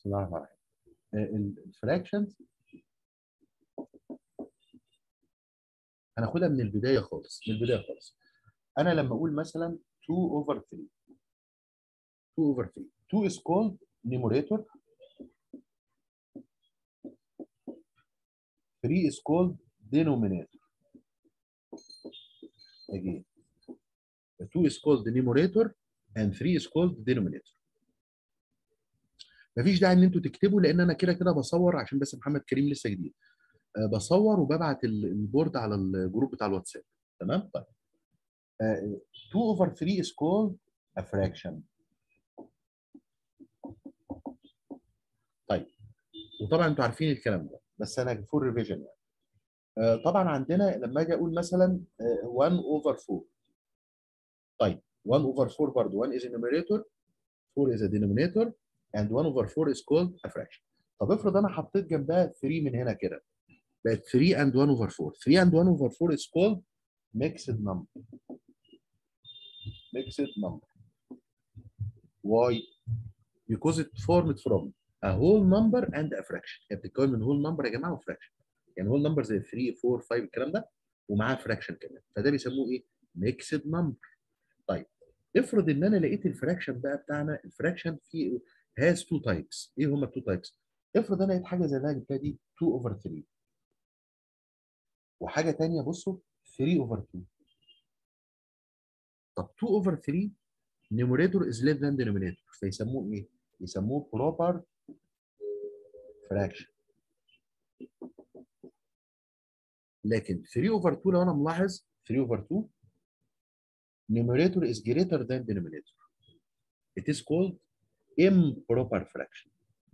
بسم الله الرحمن الرحيم الفراكشنز هناخدها من البدايه خالص من البدايه خالص انا لما اقول مثلا 2 over 3 2 over 3 2 is called numerator 3 is called denominator again 2 is called the numerator and 3 is called denominator مفيش داعي ان انتوا تكتبوا لان انا كده كده بصور عشان بس محمد كريم لسه جديد أه بصور وببعت البورد على الجروب بتاع الواتساب تمام طيب أه 2 over 3 is called a fraction طيب وطبعا انتوا عارفين الكلام ده بس انا فور ريفيجن يعني أه طبعا عندنا لما اجي اقول مثلا 1 over 4 طيب 1 over 4 برضه 1 is a numerator 4 is a denominator and 1 over 4 is called a fraction. طب افرض انا حطيت جنبها 3 من هنا كده بقت 3 and 1 over 4 3 and 1 over 4 is called mixed number mixed number why because it formed from a whole number and a fraction هي بتتكون من whole number يا جماعه وفراكشن يعني whole number زي 3 4 5 الكلام ده ومعاه فراكشن كمان فده بيسموه ايه mixed number طيب افرض ان انا لقيت الفراكشن بقى بتاعنا الفراكشن فيه has two types ايه هما two types افرض انا لقيت حاجه زي اللي جبتها دي 2 over 3 وحاجه ثانيه بصوا 3 over 2 طب 2 over 3 numerator is less than denominator فيسموه ايه يسموه proper fraction لكن 3 over 2 لو انا ملاحظ 3 over 2 numerator is greater than denominator it is called improper fraction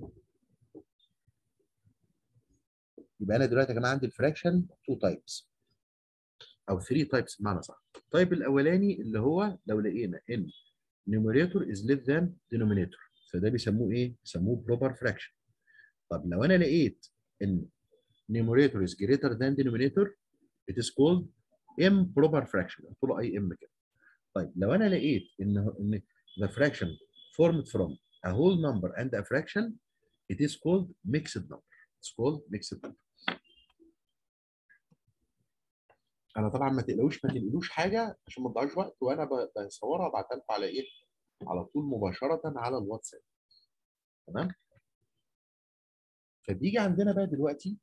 يبقى انا دلوقتي يا جماعه عندي الفراكشن 2 تايبس او 3 تايبس بمعنى صح التايب الاولاني اللي هو لو لقينا ان numerator is less than denominator فده بيسموه ايه بيسموه proper fraction طب لو انا لقيت ان numerator is greater than denominator it is called improper fraction قلت له اي ام كده طيب لو انا لقيت ان ان the fraction formed from a whole number and a fraction, it is called mixed number. It's called mixed number. انا طبعا ما تقلقوش ما تنقلوش حاجه عشان ما تضيعوش وقت وانا بصورها بعتها لكم على ايه؟ على طول مباشره على الواتساب. تمام؟ فبيجي عندنا بقى دلوقتي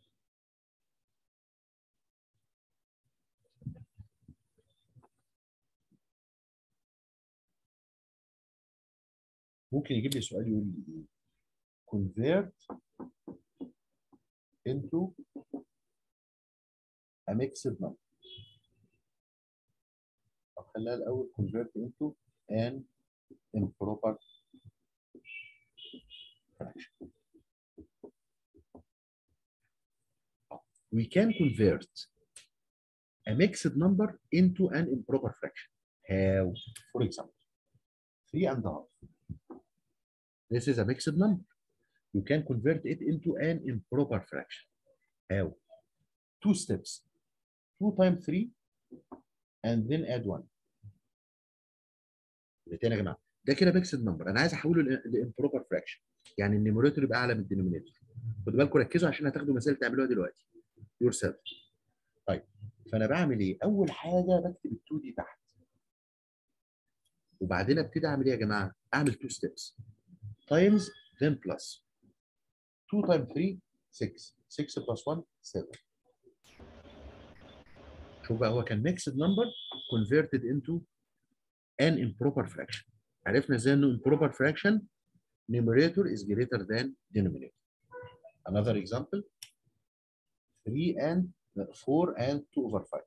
ممكن يجيب لي سؤال يقول لي ايه؟ convert into a mixed number. طب خليها الأول convert into an improper fraction. We can convert a mixed number into an improper fraction. How? For example, three and a half. This is a mixed number. You can convert it into an improper fraction. How? Two steps. 2 times 3 and then add 1. تاني يا جماعه ده كده ميكسد نمبر انا عايز احوله لامبروبر فراكشن يعني النيميريتور يبقى اعلى من الدينومينيتور خدوا بالكم ركزوا عشان هتاخدوا مسائل تعملوها دلوقتي يور سيلف طيب فانا بعمل ايه؟ اول حاجه بكتب ال 2 دي تحت وبعدين ابتدي اعمل ايه يا جماعه؟ اعمل 2 ستيبس times then plus 2 times 3 6 6 plus 1 7 شوف بقى هو كان mixed number converted into an improper fraction عرفنا ازاي انه improper fraction numerator is greater than denominator another example 3 and 4 and 2 over 5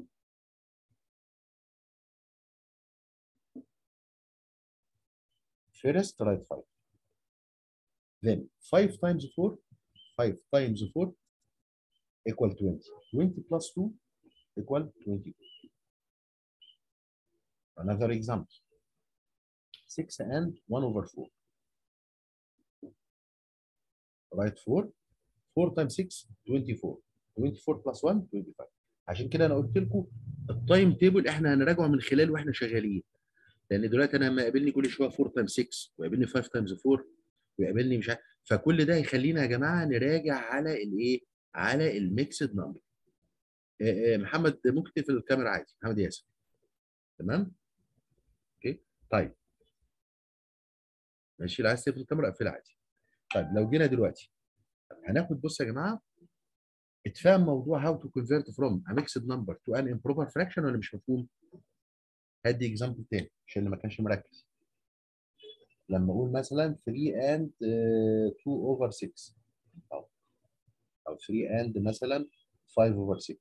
first write 5 then 5 times 4 5 times 4 equal 20 20 plus 2 equal 22 another example 6 and 1 over 4 write 4 4 times 6 24 24 plus 1 25 عشان كده انا قلت لكم التايم تيبل احنا هنراجعه من خلال واحنا شغالين لان دلوقتي انا لما يقابلني كل شويه 4 تايمز 6 ويقابلني 5 تايمز 4 ويقابلني مش عارف فكل ده يخلينا يا جماعه نراجع على الايه على الميكسد نمبر محمد ممكن تقفل الكاميرا عادي محمد ياسر تمام اوكي طيب ماشي لو عايز تقفل الكاميرا اقفلها عادي طيب لو جينا دلوقتي هناخد بص يا جماعه اتفهم موضوع how to convert from a mixed number to an improper fraction ولا مش مفهوم؟ هدي اكزامبل تاني عشان اللي ما كانش مركز لما اقول مثلا 3 and uh, 2 over 6 او او 3 and مثلا 5 over 6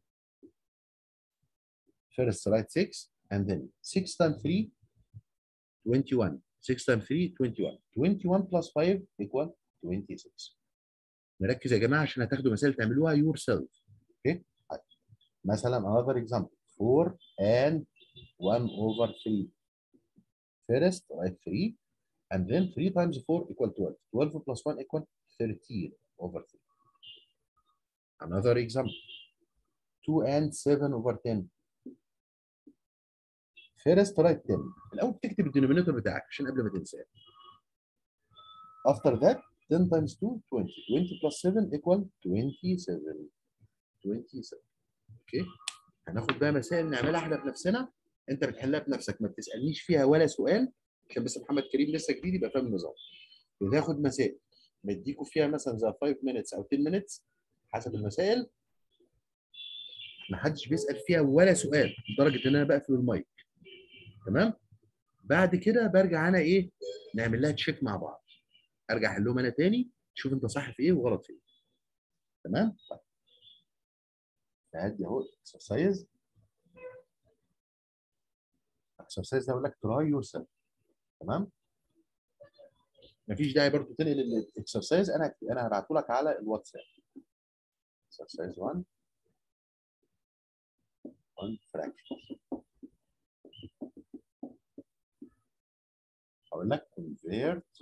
first write 6 and then 6 times 3 21 6 times 3 21 21 plus 5 equal 26 نركز يا جماعه عشان هتاخدوا مسائل تعملوها يور سيلف اوكي مثلا another example 4 and 1 over 3 first write 3 and then 3 times 4 equal 12 12 plus 1 equal 13 over 3 another example 2 and 7 over 10 first write 10 الاول تكتب الدينومينيتور بتاعك عشان قبل ما تنساه after that 10 times 2 20 20 plus 7 equal 27 27 اوكي هناخد بقى مسائل نعملها احنا بنفسنا انت بتحلها بنفسك ما بتسالنيش فيها ولا سؤال عشان بس محمد كريم لسه جديد يبقى فاهم النظام بتاخد مسائل بديكوا فيها مثلا زي 5 minutes او 10 minutes حسب المسائل ما حدش بيسال فيها ولا سؤال لدرجه ان انا بقفل المايك تمام بعد كده برجع انا ايه نعمل لها تشيك مع بعض ارجع احلهم انا تاني تشوف انت صح في ايه وغلط في ايه تمام طيب ادي اهو اكسرسايز اكسرسايز ده بقول لك تراي يور سيلف تمام مفيش داعي برضه تنقل الاكسرسايز انا انا هبعته لك على الواتساب اكسرسايز 1 1 fraction هقول لك convert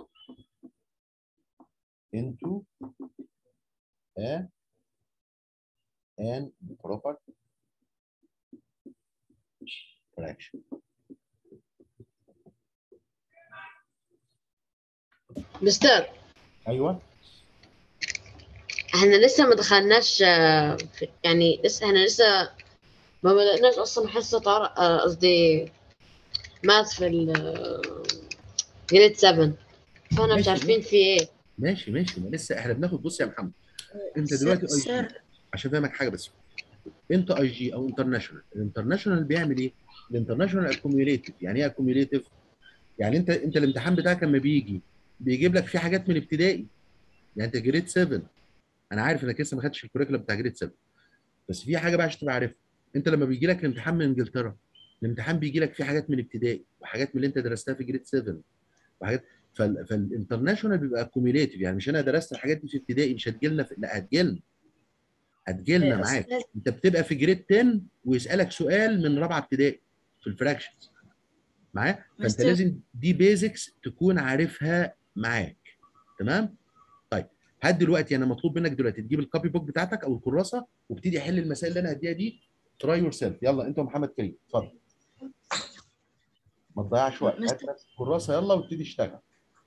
into a an proper fraction مستر ايوه احنا لسه ما دخلناش آه، في- يعني لسه احنا لسه ما بدأناش اصلا حصة عر- آه، قصدي ماث في ال جريد 7 فاحنا مش ماشي، عارفين في ايه ماشي ماشي ما لسه احنا بناخد بص يا محمد انت دلوقتي اي جي سر عشان فاهمك حاجه بس انت اي جي او انترناشونال الانترناشونال بيعمل ايه؟ الانترناشونال اكوميوليتيف يعني ايه اكوميوليتيف؟ يعني انت انت الامتحان بتاعك لما بيجي بيجيب لك فيه حاجات من ابتدائي يعني انت جريد 7 انا عارف انك لسه ما خدتش الكوريكولم بتاع جريد 7 بس في حاجه بقى عشان تبقى عارفها انت لما بيجي لك الامتحان من انجلترا الامتحان بيجي لك فيه حاجات من ابتدائي وحاجات من اللي انت درستها في جريد 7 وحاجات فال... فالانترناشونال بيبقى كوميوليتيف يعني مش انا درست الحاجات دي في ابتدائي مش هتجيلنا في... لا هتجيلنا هتجيلنا إيه، معاك أستاذ. انت بتبقى في جريد 10 ويسالك سؤال من رابعه ابتدائي في الفراكشنز معايا فانت مستر. لازم دي بيزكس تكون عارفها معاك تمام طيب هات دلوقتي انا مطلوب منك دلوقتي تجيب الكوبي بوك بتاعتك او الكراسه وابتدي حل المسائل اللي انا هديها دي تراي يور سيلف يلا انت ومحمد كريم اتفضل ما تضيعش وقت هات مستر. نفس الكراسه يلا وابتدي اشتغل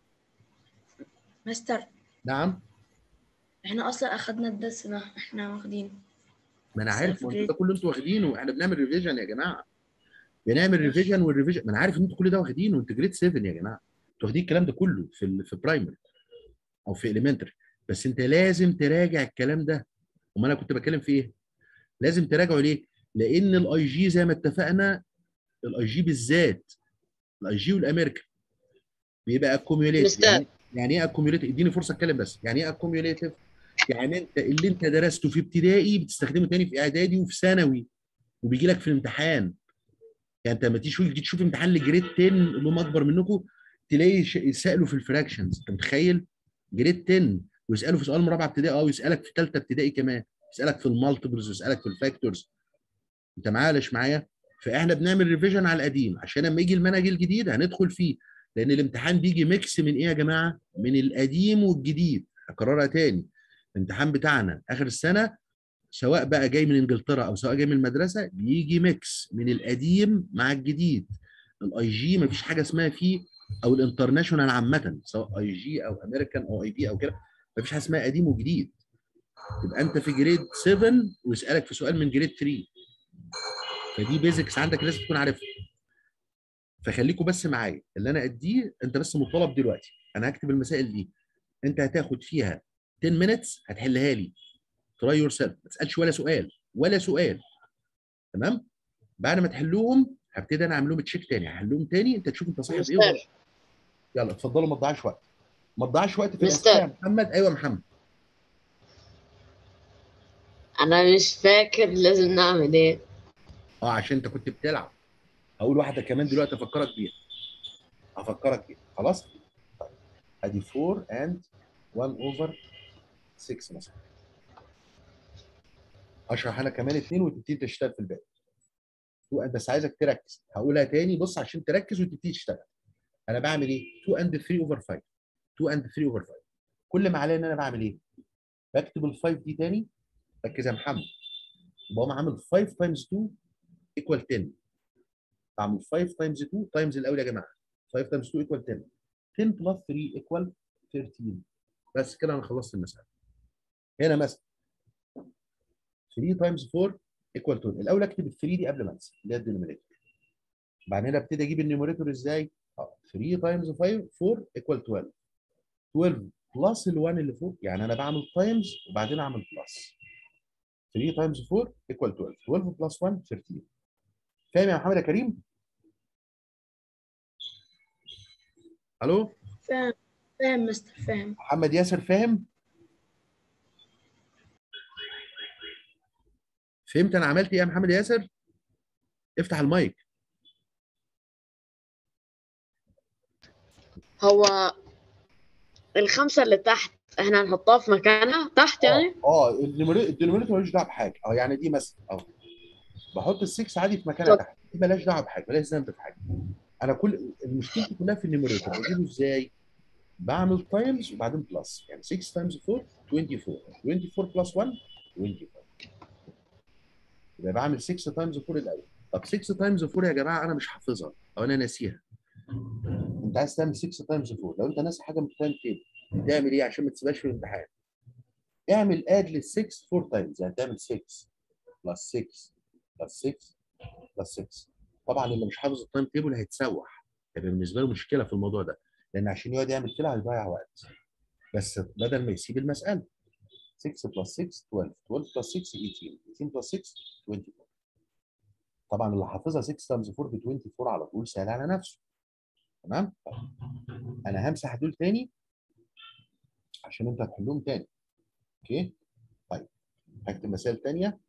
مستر نعم احنا اصلا اخدنا الدرس ده احنا واخدينه ما انا بس عارف في ما انتوا جريد- ده كله انتوا واخدينه احنا بنعمل ريفيجن يا جماعه بنعمل ريفيجن والريفيجن ما انا عارف ان انتوا كل ده واخدينه انتوا جريد 7 يا جماعه انتوا واخدين الكلام ده كله في ال في برايمري او في اليمنتري بس انت لازم تراجع الكلام ده امال انا كنت بتكلم في ايه؟ لازم تراجعه ليه؟ لان الاي جي زي ما اتفقنا الاي جي بالذات الاي جي والامريكان بيبقى اكوميوليتيف مستر. يعني, يعني ايه اكوميوليتيف؟ اديني فرصه اتكلم بس يعني ايه اكوميوليتيف؟ يعني انت اللي انت درسته في ابتدائي بتستخدمه تاني في اعدادي وفي ثانوي وبيجي لك في الامتحان يعني انت لما تيجي تشوف تيجي تشوف امتحان لجريد 10 اللي هم اكبر منكم تلاقي ش- يسالوا في الفراكشنز انت متخيل؟ جريد 10 ويسالوا في سؤال من رابعه ابتدائي اه ويسالك في ثالثه ابتدائي كمان يسالك في المالتيبلز ويسالك في الفاكتورز انت معايا ولا مش معايا؟ فاحنا بنعمل ريفيجن على القديم عشان لما يجي المنهج الجديد هندخل فيه لان الامتحان بيجي ميكس من ايه يا جماعه؟ من القديم والجديد هكررها تاني الامتحان بتاعنا اخر السنه سواء بقى جاي من انجلترا او سواء جاي من المدرسه بيجي ميكس من القديم مع الجديد الاي جي مفيش حاجه اسمها فيه او الانترناشونال عامه سواء اي جي او امريكان او اي بي او كده مفيش حاجه اسمها قديم وجديد يبقى انت في جريد 7 ويسالك في سؤال من جريد 3 فدي بيزكس عندك لازم تكون عارفها فخليكوا بس معايا اللي انا اديه انت بس مطالب دلوقتي انا هكتب المسائل دي انت هتاخد فيها 10 minutes هتحلها لي تراي يور سيلف ما تسالش ولا سؤال ولا سؤال تمام بعد ما تحلوهم هبتدي انا اعمل لهم تشيك تاني هحلهم تاني انت تشوف انت صح بايه وغلط. مستر يلا اتفضلوا ما تضيعش وقت ما تضيعش وقت في مستر. الاسئله يا محمد ايوه يا محمد انا مش فاكر لازم نعمل ايه اه عشان انت كنت بتلعب هقول واحده كمان دلوقتي افكرك بيها افكرك بيها خلاص طيب ادي 4 اند 1 اوفر 6 مثلا اشرح انا كمان اثنين وتبتدي تشتغل في الباقي تو and بس عايزك تركز هقولها تاني بص عشان تركز وتبتدي تشتغل انا بعمل ايه 2 اند 3 اوفر 5 2 اند 3 اوفر 5 كل ما عليا ان انا بعمل ايه بكتب ال 5 دي تاني ركز يا محمد بقوم عامل 5 تايمز 2 ايكوال 10 بعمل 5 تايمز 2 تايمز الاول يا جماعه 5 تايمز 2 ايكوال 10 10 بلس 3 ايكوال 13 بس كده انا خلصت المساله هنا مثلا 3 تايمز 4 ايكوال 12 الاول اكتب ال 3 دي قبل ما انسى اللي هي الدينومينيتور بعدين ابتدي اجيب النيوميريتور ازاي؟ اه 3 تايمز 5 4 ايكوال 12 12 بلس ال 1 اللي فوق يعني انا بعمل تايمز وبعدين اعمل بلس 3 تايمز 4 ايكوال 12 12 بلس 1 13 فاهم يا محمد يا كريم؟ الو فاهم فاهم مستر فاهم محمد ياسر فاهم؟ فهمت انا عملت ايه يا محمد ياسر؟ افتح المايك هو الخمسة اللي تحت احنا هنحطها في مكانها تحت يعني اه اه الدينومينيتور الدينومينيتور ملوش دعوه بحاجه اه يعني دي مثلا اهو بحط ال6 عادي في مكانها طب. تحت دي مالهاش دعوه بحاجه مالهاش ذنب في حاجه انا كل مشكلتي كلها في النيوميريتور بجيبه ازاي؟ بعمل تايمز وبعدين بلس يعني 6 تايمز 4 24 24 بلس 1 25 يبقى بعمل 6 تايمز 4 الاول طب 6 تايمز 4 يا جماعه انا مش حافظها او انا ناسيها انت عايز تعمل 6 تايمز 4 لو انت ناسي حاجه من التايم تيبل تعمل ايه عشان ما تسيبهاش في الامتحان اعمل اد لل 6 4 تايمز يعني تعمل 6 بلس 6 بلس 6 بلس 6 طبعا اللي مش حافظ التايم تيبل هيتسوح هيبقى بالنسبه له مشكله في الموضوع ده لان عشان يقعد يعمل كده هيضيع وقت بس بدل ما يسيب المساله 6 بلس 6 12 12 بلس 6 18 18 بلس 6 24 طبعا اللي حافظها 6 تايمز 4 ب 24 على طول سهل على نفسه تمام طيب. انا همسح دول تاني عشان انت هتحلهم تاني اوكي طيب هكتب مسائل تانية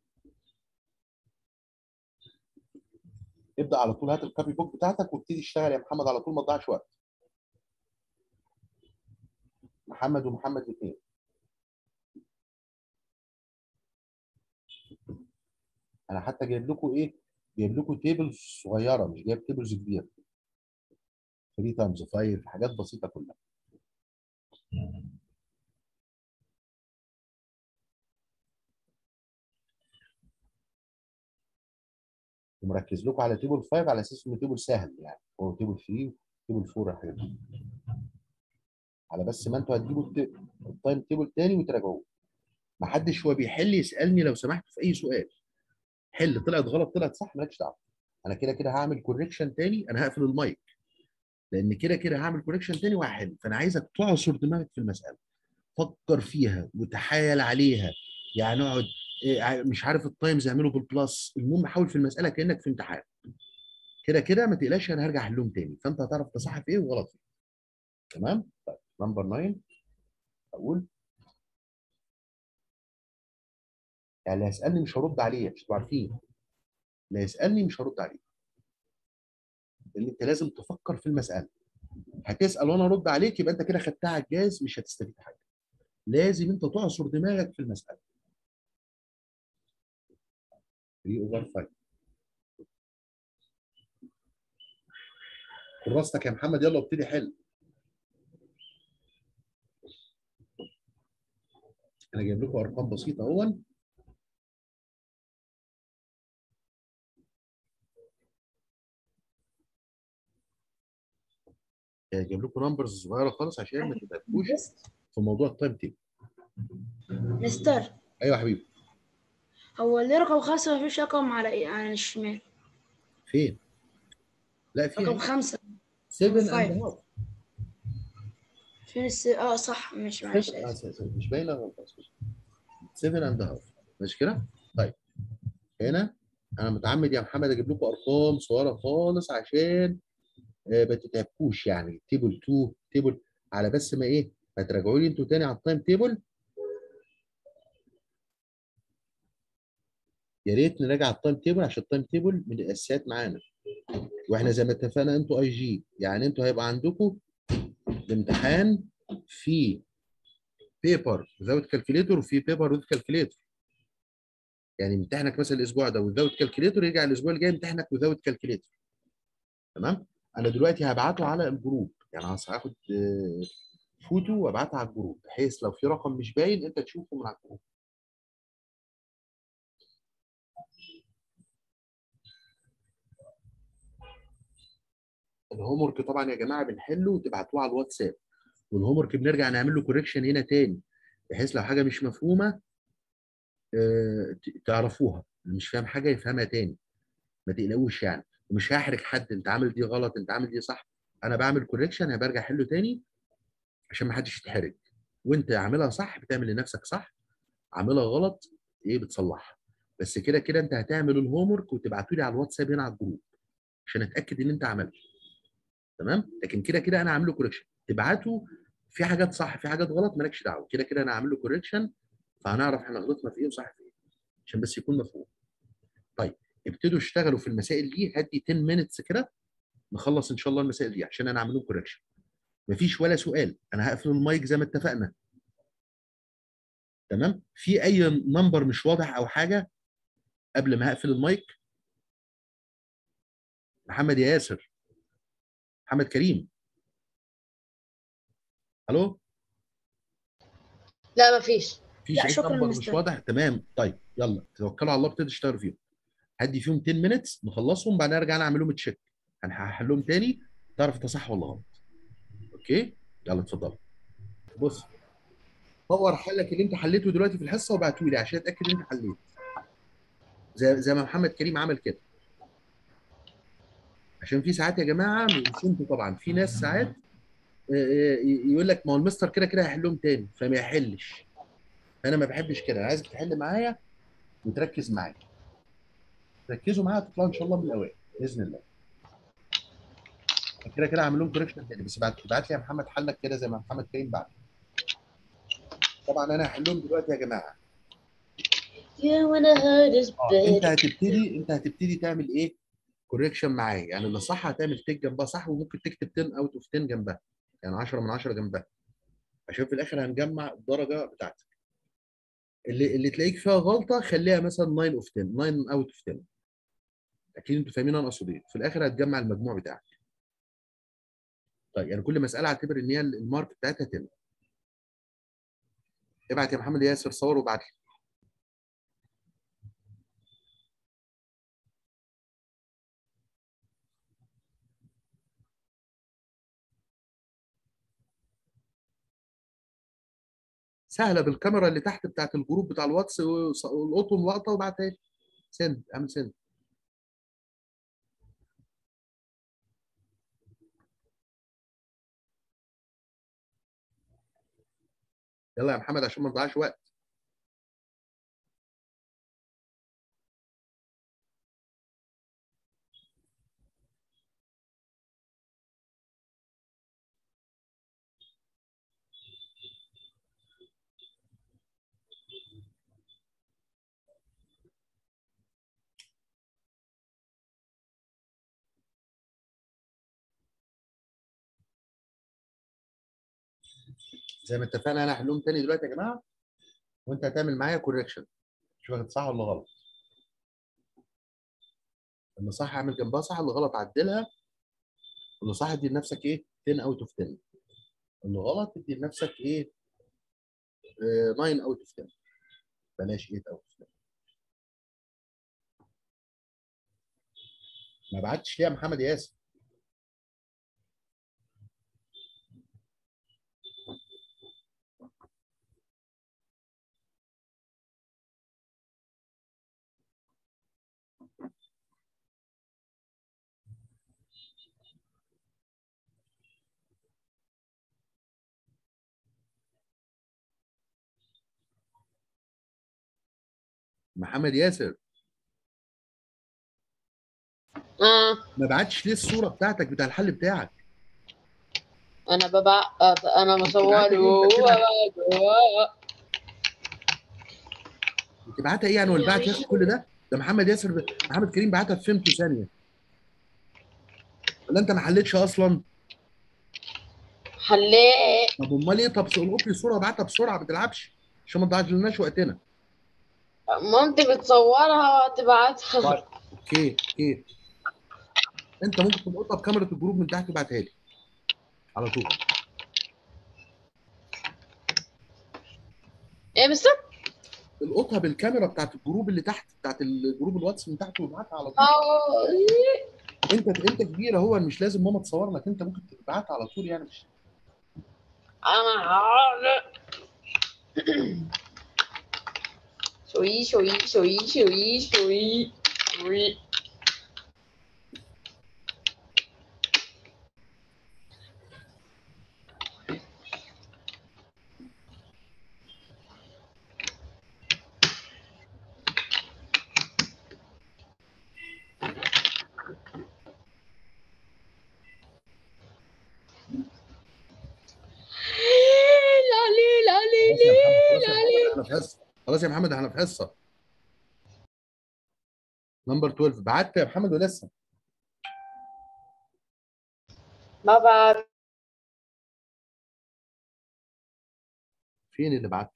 ابدا على طول هات الكوبي بوك بتاعتك وابتدي اشتغل يا محمد على طول ما تضيعش وقت محمد ومحمد الاثنين انا حتى جايب لكم ايه جايب لكم تيبل صغيره مش جايب تيبلز كبيره 3 تايمز 5 حاجات بسيطه كلها ومركز لكم على تيبل 5 على اساس انه تيبل سهل يعني هو تيبل 3 تيبل 4 الحاجات دي على بس ما انتوا هتجيبوا الت- التايم تيبل تاني وتراجعوه ما حدش هو بيحل يسالني لو سمحت في اي سؤال حل طلعت غلط طلعت صح مالكش دعوه انا كده كده هعمل كوريكشن تاني انا هقفل المايك لان كده كده هعمل كوريكشن تاني وهحل فانا عايزك تعصر دماغك في المساله فكر فيها وتحايل عليها يعني اقعد إيه، مش عارف التايمز اعمله بالبلس المهم حاول في المساله كانك في امتحان كده كده ما تقلقش انا هرجع احلهم تاني فانت هتعرف تصح في ايه وغلط في ايه تمام طيب نمبر 9 اقول يعني اللي هيسالني مش هرد عليه مش انتوا عارفين اللي هيسالني مش هرد عليه لان انت لازم تفكر في المساله هتسال وانا ارد عليك يبقى انت كده خدتها على الجاز مش هتستفيد حاجه لازم انت تعصر دماغك في المساله 3 اوفر 5 كراستك يا محمد يلا ابتدي حل انا جايب لكم ارقام بسيطه اهو يعني جايب لكم نمبرز صغيره خالص عشان ما تتعبوش بس في موضوع التايم تيبل مستر ايوه يا حبيبي هو اللي رقم خمسة مفيش رقم على إيه على الشمال فين؟ لا رقم في خمسة 7 five. اند هاف فين الس... اه صح مش معلش آه، آسف. س- س- مش باينه خالص 7 اند هاف ماشي كده؟ طيب هنا انا متعمد يا محمد اجيب لكم ارقام صغيره خالص عشان آه، ما تتعبكوش يعني تيبل 2 تيبل على بس ما ايه ما تراجعوا لي انتوا تاني على التايم تيبل يا ريت نراجع التايم تيبل عشان التايم تيبل من الاساسيات معانا واحنا زي ما اتفقنا انتوا اي جي يعني انتوا هيبقى عندكم الامتحان في بيبر without كالكوليتور وفي بيبر with كالكوليتور يعني امتحانك مثلا الاسبوع ده without كالكوليتور يرجع الاسبوع الجاي امتحانك without كالكوليتور تمام انا دلوقتي هبعته على الجروب يعني هص- هاخد آه، فوتو وابعتها على الجروب بحيث لو في رقم مش باين انت تشوفه من على الجروب الهوم ورك طبعا يا جماعه بنحله وتبعتوه على الواتساب والهوم ورك بنرجع نعمل له كوريكشن هنا تاني بحيث لو حاجه مش مفهومه آه، ت- تعرفوها اللي مش فاهم حاجه يفهمها تاني ما تقلقوش يعني ومش هحرج حد انت عامل دي غلط انت عامل دي صح انا بعمل كوريكشن برجع احله تاني عشان ما حدش يتحرج وانت عاملها صح بتعمل لنفسك صح عاملها غلط ايه بتصلحها بس كده كده انت هتعمل الهوم ورك وتبعتوا لي على الواتساب هنا على الجروب عشان اتاكد ان انت عملت تمام لكن كده كده انا عامل له كوريكشن تبعته في حاجات صح في حاجات غلط مالكش دعوه كده كده انا عامل له كوريكشن فهنعرف احنا غلطنا في ايه وصح في ايه عشان بس يكون مفهوم طيب ابتدوا اشتغلوا في المسائل دي هدي 10 مينتس كده نخلص ان شاء الله المسائل دي عشان انا اعمل لهم كوريكشن مفيش ولا سؤال انا هقفل المايك زي ما اتفقنا تمام في اي نمبر مش واضح او حاجه قبل ما هقفل المايك محمد ياسر محمد كريم الو لا مفيش فيش لا، اي شكراً نمبر مش مستر. واضح تمام طيب يلا توكلوا على الله ابتدوا اشتغلوا فيهم هدي فيهم 10 مينتس نخلصهم بعدين ارجع انا اعمل لهم تشيك انا هحلهم تاني تعرف انت صح ولا غلط اوكي يلا اتفضل بص صور حلك اللي انت حليته دلوقتي في الحصه وابعته لي عشان اتاكد ان انت حليت زي زي ما محمد كريم عمل كده عشان في ساعات يا جماعه مش انتوا طبعا في ناس ساعات آه، آه، يقول لك ما هو المستر كده كده هيحلهم تاني فما يحلش انا ما بحبش كده انا عايزك تحل معايا وتركز معايا ركزوا معايا تطلعوا ان شاء الله من الاوائل باذن الله كده كده هعمل لهم كوريكشن تاني بس بعد ابعت لي يا محمد حلك كده زي ما محمد كريم بعت طبعا انا هحلهم دلوقتي يا جماعه Yeah, when I heard his اه انت bed. هتبتدي انت هتبتدي تعمل ايه كوريكشن معايا يعني اللي صح هتعمل تيك جنبها صح وممكن تكتب 10 اوت اوف 10 جنبها يعني 10 من 10 جنبها عشان في الاخر هنجمع الدرجه بتاعتك اللي اللي تلاقيك فيها غلطه خليها مثلا 9 اوف 10 9 اوت اوف 10 اكيد انتوا فاهمين انا اقصد ايه في الاخر هتجمع المجموع بتاعك طيب يعني كل مساله اعتبر ان هي المارك بتاعتها 10 ابعت يا محمد ياسر صور وابعت لي سهله بالكاميرا اللي تحت بتاعت الجروب بتاع الواتس وص- والقطهم لقطه وابعتها لي سند اعمل سند يلا يا محمد عشان ما نضيعش وقت زي ما اتفقنا انا هحلهم تاني دلوقتي يا جماعه وانت هتعمل معايا كوريكشن شوف واخد صح ولا غلط اللي صح اعمل جنبها صح اللي غلط عدلها اللي صح ادي لنفسك ايه 10 اوت اوف 10 اللي غلط ادي لنفسك ايه آه، 9 اوت اوف 10 بلاش 8 اوت اوف 10 ما بعتش ليه يا محمد ياسر محمد ياسر اه ما بعتش ليه الصوره بتاعتك بتاع الحل بتاعك انا ببع انا مصوره تبعتها ايه يعني هو اللي بعت ياسر كل ده ده محمد ياسر ب... محمد كريم بعتها في فيمتو ثانيه ولا انت ما حلتش اصلا حليت طب امال ايه طب القط لي صوره ابعتها بسرعه ما تلعبش عشان ما تضيعلناش وقتنا مامتي بتصورها وتبعتها طيب اوكي اوكي انت ممكن تلقطها بكاميرا الجروب من تحت تبعتها لي على طول ايه بس القطها بالكاميرا بتاعت الجروب اللي تحت بتاعت الجروب الواتس من تحت وابعتها على طول اه انت انت كبير اهو مش لازم ماما تصور لك انت ممكن تبعتها على طول يعني مش انا عارف شوي شوي شوي شوي شوي شوي لالي لالي خلاص يا محمد خلاص يا محمد احنا في حصه خلاص يا محمد احنا في حصه نمبر 12 بعت يا محمد ولا لسه؟ ما بعرف فين اللي بعت؟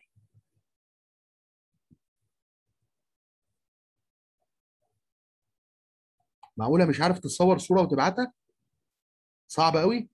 معقوله مش عارف تصور صوره وتبعتها؟ صعب قوي؟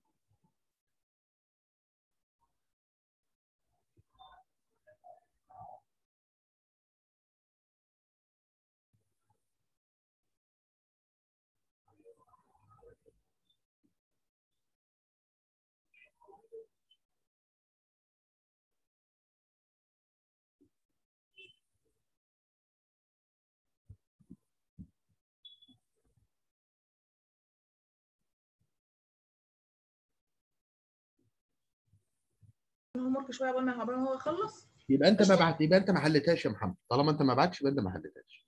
هوم ورك شويه قبل ما قبل ما هو يخلص يبقى انت ما بعت يبقى انت ما حلتهاش يا محمد طالما انت ما بعتش يبقى انت ما حلتهاش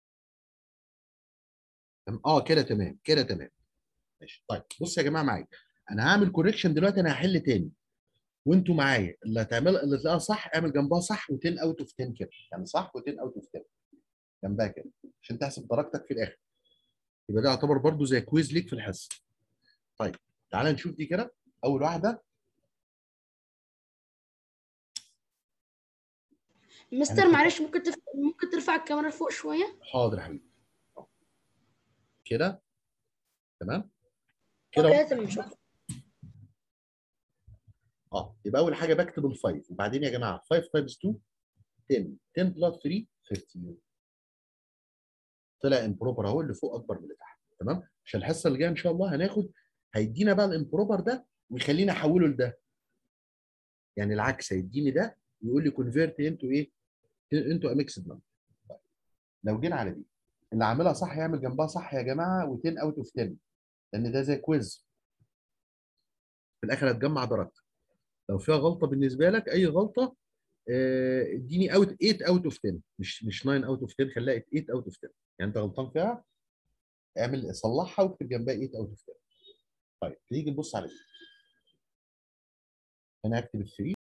تمام؟ اه كده تمام كده تمام ماشي طيب بص يا جماعه معايا انا هعمل كوريكشن دلوقتي انا هحل تاني وانتوا معايا اللي هتعمل اللي تلاقيها صح اعمل جنبها صح و10 اوت اوف 10 كده يعني صح و10 اوت اوف 10 جنبها كده عشان تحسب درجتك في الاخر يبقى ده يعتبر برضو زي كويز ليك في الحصه طيب تعالى نشوف دي كده اول واحده مستر أنا- معلش ممكن تف... ممكن ترفع الكاميرا لفوق شويه حاضر يا حبيبي كده تمام كده كده تمام شكرا اه يبقى اول حاجه بكتب الفايف وبعدين يا جماعه 5 تايمز 2 10 10 بلس 3 15 طلع امبروبر اهو اللي فوق اكبر من اللي تحت تمام عشان الحصه اللي جايه ان شاء الله هناخد هيدينا بقى الامبروبر ده ويخلينا احوله لده يعني العكس هيديني ده ويقول لي كونفيرت انتو ايه انتو ميكسد نمبر لو جينا على دي اللي عاملها صح يعمل جنبها صح يا جماعه و10 اوت اوف 10 لان ده زي كويز في الاخر هتجمع درجتك لو فيها غلطه بالنسبه لك اي غلطه آه، اديني اوت 8 اوت اوف 10 مش مش 9 اوت اوف 10 خليها 8 اوت اوف 10 يعني انت غلطان فيها اعمل صلحها واكتب جنبها 8 اوت اوف 10 طيب نيجي نبص على دي هنا هكتب ال 3